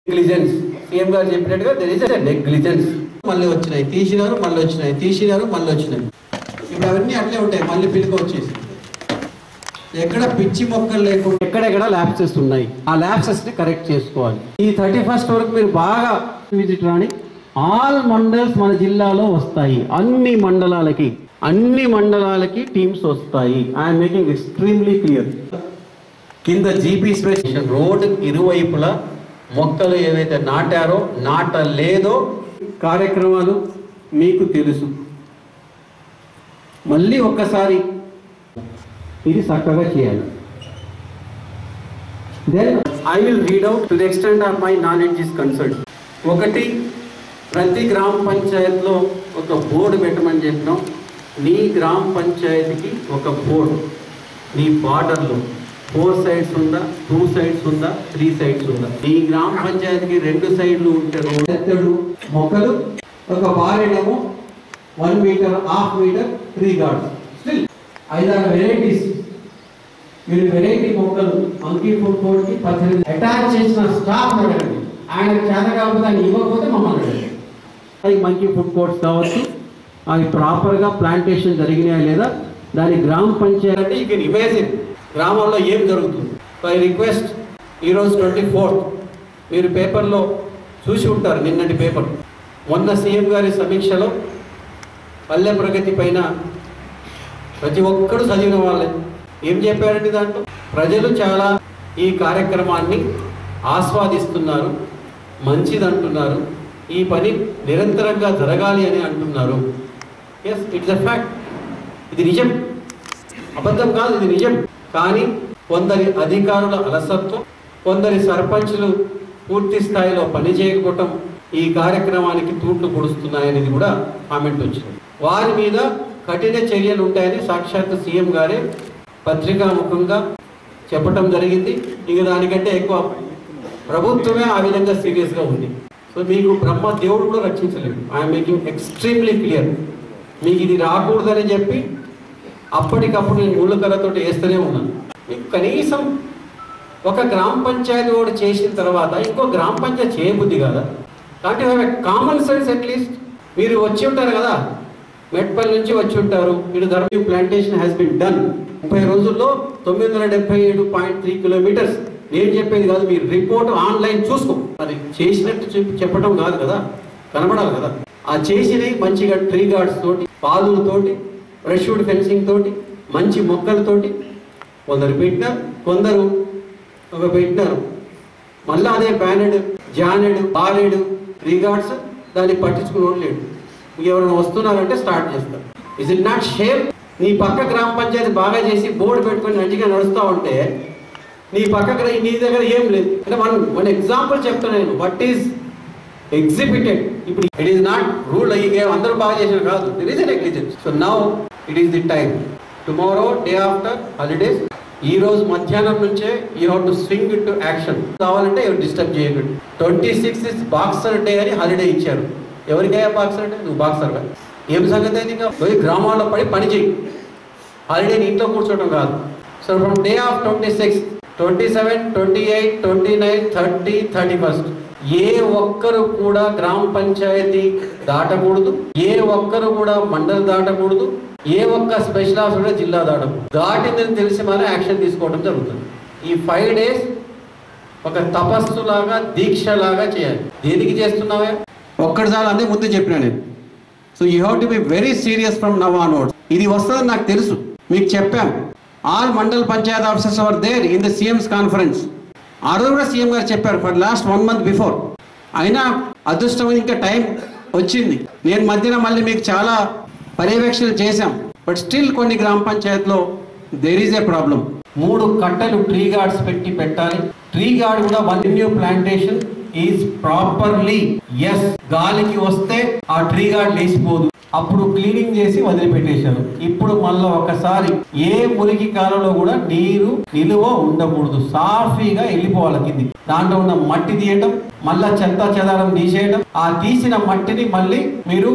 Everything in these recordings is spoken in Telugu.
నెగ్లిజెన్స్ సీఎం గారు చెప్పినట్టుగా దెర్ ఇస్ నెగ్లిజెన్స్ మళ్ళీ వచ్చినాయి తీసినారు మళ్ళీ వచ్చినాయి తీసినారు మళ్ళీ వచ్చినాయి ఇప్పుడు అవన్నీ అట్లే ఉంటాయి మళ్ళీ పిలుక వచ్చేసి ఎక్కడ పిచ్చి మొక్కలు లేకుండా ఎక్కడెక్కడ ల్యాప్సెస్ ఉన్నాయి ఆ ల్యాప్సెస్ ని కరెక్ట్ చేసుకోవాలి ఈ థర్టీ ఫస్ట్ వరకు మీరు బాగా విజిట్ రాని ఆల్ మండల్స్ మన జిల్లాలో వస్తాయి అన్ని మండలాలకి అన్ని మండలాలకి టీమ్స్ వస్తాయి ఐఎమ్ మేకింగ్ ఎక్స్ట్రీమ్లీ క్లియర్ కింద జీపీ స్పెషల్ రోడ్ ఇరువైపులా మొక్కలు ఏవైతే నాటారో నాటలేదో కార్యక్రమాలు మీకు తెలుసు మళ్ళీ ఒక్కసారి ఇది చక్కగా చేయాలి then I will read out to the extent of my knowledge is concern ఒకటి ప్రతి గ్రామ పంచాయత్లో ఒక బోర్డు పెట్టమని చెప్పినాం నీ గ్రామ పంచాయతీకి ఒక బోర్డు నీ బార్డర్లో ఫోర్ సైడ్స్ ఉందా టూ సైడ్స్ ఉందా త్రీ సైడ్స్ ఉందా ఈ గ్రామ పంచాయతీకి రెండు సైడ్లు ఉంటే ఎత్తడు మొక్కలు ఒక బారెడేమో one meter half meter three guards still ఐదారు వెరైటీస్ మీరు వెరైటీ మొక్కలు మంకీ ఫుడ్ కోడ్కి పద్దెనిమిది అటాచ్ చేసిన స్టాఫ్ అడగండి ఆయన చేత కాకపోతే ఆయన ఇవ్వకపోతే మమ్మల్ని అడగండి అది మంకీ ఫుడ్ కోర్ట్స్ కావచ్చు అవి ప్రాపర్గా ప్లాంటేషన్ జరిగినాయా లేదా దాని గ్రామ పంచాయతీ అంటే యూ కెన్ ఇమేజిన్ గ్రామంలో ఏం జరుగుతుంది ఐ రిక్వెస్ట్ ఈరోజు ట్వంటీ ఫోర్త్ మీరు పేపర్లో చూసి ఉంటారు నిన్నటి పేపర్ మొన్న సీఎం గారి సమీక్షలో పల్లె ప్రగతి పైన ప్రతి ఒక్కరు చదివిన వాళ్ళే ఏం చెప్పారండి దాంట్లో ప్రజలు చాలా ఈ కార్యక్రమాన్ని ఆస్వాదిస్తున్నారు మంచిది అంటున్నారు ఈ పని నిరంతరంగా జరగాలి అని అంటున్నారు ఎస్ ఇట్స్ అ ఫ్యాక్ట్ ఇది నిజం అబద్ధం కాదు ఇది నిజం కానీ కొందరి అధికారుల అలసత్వం కొందరి సర్పంచ్లు పూర్తి స్థాయిలో పని చేయకపోవటం ఈ కార్యక్రమానికి తూట్లు పొడుస్తున్నాయనేది కూడా కామెంట్ వచ్చింది వారి మీద కఠిన చర్యలు ఉంటాయని సాక్షాత్ సీఎం గారే పత్రికాముఖంగా చెప్పటం జరిగింది ఇక దానికంటే ఎక్కువ ప్రభుత్వమే ఆ విధంగా సీరియస్గా ఉంది సో మీకు బ్రహ్మ దేవుడు కూడా రక్షించలేడు ఐఎమ్ మేకింగ్ ఎక్స్ట్రీమ్లీ క్లియర్ మీకు ఇది రాకూడదని చెప్పి అప్పటికప్పుడు నేను ముళ్ళు కర్రతోటి వేస్తూనే ఉన్నాను మీకు కనీసం ఒక గ్రామ పంచాయతీ వాడు చేసిన తర్వాత ఇంకో గ్రామ పంచాయతీ చేయబుద్ధి కదా కాబట్టి కామన్ సెన్స్ అట్లీస్ట్ మీరు వచ్చి ఉంటారు కదా మెట్పల్లి నుంచి వచ్చి ఉంటారు ఇటు ధర్మీ ప్లాంటేషన్ హ్యాస్ బిన్ డన్ ముప్పై రోజుల్లో తొమ్మిది వందల డెబ్బై ఏడు పాయింట్ త్రీ కిలోమీటర్స్ నేను చెప్పేది కాదు మీరు రిపోర్ట్ ఆన్లైన్ చూసుకో అది చేసినట్టు చెప్పి చెప్పడం కాదు కదా కనబడాలి కదా ఆ చేసినవి మంచిగా ట్రీ గార్డ్స్ తోటి పాదులతోటి బ్రష్వుడ్ ఫెన్సింగ్ తోటి మంచి మొక్కలతోటి కొందరు పెట్టినారు కొందరు ఒక పెట్టినారు మళ్ళీ అదే బ్యానెడ్ జానెడ్ బాలెడ్ ట్రీ గార్డ్స్ దాన్ని పట్టించుకుని లేడు ఎవరైనా వస్తున్నారంటే స్టార్ట్ చేస్తారు ఇస్ ఇట్ నాట్ షేమ్ నీ పక్క గ్రామ పంచాయతీ బాగా చేసి బోర్డు పెట్టుకొని మంచిగా నడుస్తూ ఉంటే నీ పక్క గ్రా- నీ దగ్గర ఏం లేదు అంటే వన్ వన్ ఎగ్జాంపుల్ చెప్తాను నేను వాట్ ఈస్ ఎగ్జిబిటెడ్ ఇప్పుడు ఇట్ ఈస్ నాట్ రూల్ అయ్యి అందరూ బాగా చేసిన కాదు it is negligence so now it is the time tomorrow day after holidays ఈ రోజు మధ్యాహ్నం నుంచే you have to swing to action కావాలంటే ఎవరు డిస్టర్బ్ చేయకండి twenty six is boxer day అని హాలిడే ఇచ్చారు ఎవరికయ్యా బాక్సర్ డే నువ్వు బాక్సర్ గా ఏం సంగతి అయితే ఇంకా పోయి గ్రామాల్లో పడి పని చేయి హాలిడేని ఇంట్లో కూర్చోవడం కాదు so from day of twenty six twenty seven twenty eight twenty nine thirty thirty first ఏ ఒక్కరు కూడా గ్రామ పంచాయతీ దాటకూడదు ఏ ఒక్కరు కూడా మండలి దాటకూడదు ఏ ఒక్క స్పెషల్ ఆఫీసర్ కూడా జిల్లా దాటకూడదు దాటిందని తెలిసి మనం యాక్షన్ తీసుకోవడం జరుగుతుంది ఈ ఫైవ్ డేస్ ఒక తపస్సు లాగా దీక్ష లాగా చేయాలి దేనికి చేస్తున్నావే ఒక్కటి చాలు అందే ముందు చెప్పినా నేను so you have to be very serious from now onwards ఇది వస్తుందని నాకు తెలుసు మీకు చెప్పాను all mandal panchayat officers are there in the CM's conference ఆ రోజు కూడా సీఎం గారు చెప్పారు for last one month before అయినా అదృష్టం ఇంకా టైం వచ్చింది నేను మధ్యన మళ్ళీ మీకు చాలా పర్యవేక్షణలు చేశాం బట్ స్టిల్ కొన్ని గ్రామ పంచాయత్లో దేర్ ఈజ్ ఏ ప్రాబ్లం మూడు కట్టలు ట్రీ గార్డ్స్ పెట్టి పెట్టాలి ట్రీ గార్డ్ కూడా one new plantation is properly as గాలికి వస్తే ఆ ట్రీ గార్డ్ లేచిపోదు అప్పుడు క్లీనింగ్ చేసి వదిలిపెట్టేశారు ఇప్పుడు మళ్ళీ ఒకసారి ఏ మురికి కాలంలో కూడా నీరు నిలువ ఉండకూడదు సాఫీగా వెళ్ళిపోవాలి కింది దాంట్లో ఉన్న మట్టి తీయటం మళ్ళా చెత్త చెదారం తీసేయడం ఆ తీసిన మట్టిని మళ్ళీ మీరు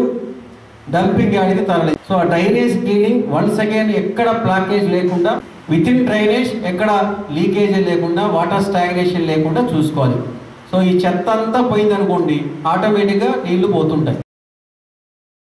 డంపింగ్ యార్డ్కి తరలి సో ఆ డ్రైనేజ్ క్లీనింగ్ వన్స్ అగైన్ ఎక్కడ ప్లాకేజ్ లేకుండా విత్ ఇన్ డ్రైనేజ్ ఎక్కడ లీకేజ్ లేకుండా వాటర్ స్టాగ్నేషన్ లేకుండా చూసుకోవాలి సో ఈ చెత్త అంతా పోయిందనుకోండి ఆటోమేటిక్గా నీళ్లు పోతుంటాయి